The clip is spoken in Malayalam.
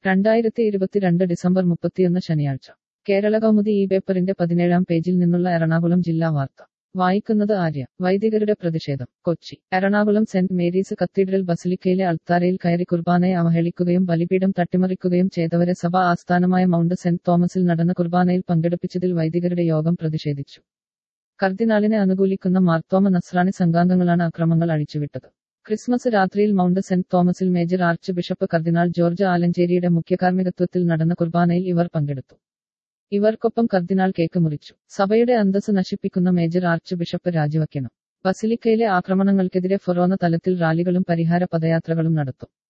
രണ്ടായിരത്തി ഇരുപത്തിരണ്ട് ഡിസംബർ മുപ്പത്തിയൊന്ന് ശനിയാഴ്ച കേരള കൗമുദി ഈ പേപ്പറിന്റെ പതിനേഴാം പേജിൽ നിന്നുള്ള എറണാകുളം ജില്ലാ വാർത്ത വായിക്കുന്നത് ആര്യ വൈദികരുടെ പ്രതിഷേധം Kochi Ernakulam saint Mary's cathedral ബസിലിക്കയിലെ അൾത്താരയിൽ കയറി കുർബാനയെ അവഹേളിക്കുകയും ബലിപീഠം തട്ടിമറിക്കുകയും ചെയ്തവരെ സഭാ ആസ്ഥാനമായ മൗണ്ട് സെന്റ് തോമസിൽ നടന്ന കുർബാനയിൽ പങ്കെടുപ്പിച്ചതിൽ വൈദികരുടെ യോഗം പ്രതിഷേധിച്ചു കർദിനാളിനെ അനുകൂലിക്കുന്ന മാർത്തോമ നസ്രാണി സംഘാംഗങ്ങളാണ് അക്രമങ്ങൾ അഴിച്ചുവിട്ടത് ക്രിസ്മസ് രാത്രിയിൽ മൗണ്ട് സെന്റ് തോമസിൽ major archbishop cardinal George ആലഞ്ചേരിയുടെ മുഖ്യകാർമ്മികത്വത്തിൽ നടന്ന കുർബാനയിൽ ഇവർ പങ്കെടുത്തു ഇവർക്കൊപ്പം കർദിനാൾ കേക്ക് മുറിച്ചു സഭയുടെ അന്തസ് നശിപ്പിക്കുന്ന മേജർ ആർച്ച് ബിഷപ്പ് രാജിവയ്ക്കണം ബസിലിക്കയിലെ ആക്രമണങ്ങൾക്കെതിരെ ഫൊറോന തലത്തിൽ റാലികളും പരിഹാര പദയാത്രകളും നടത്തും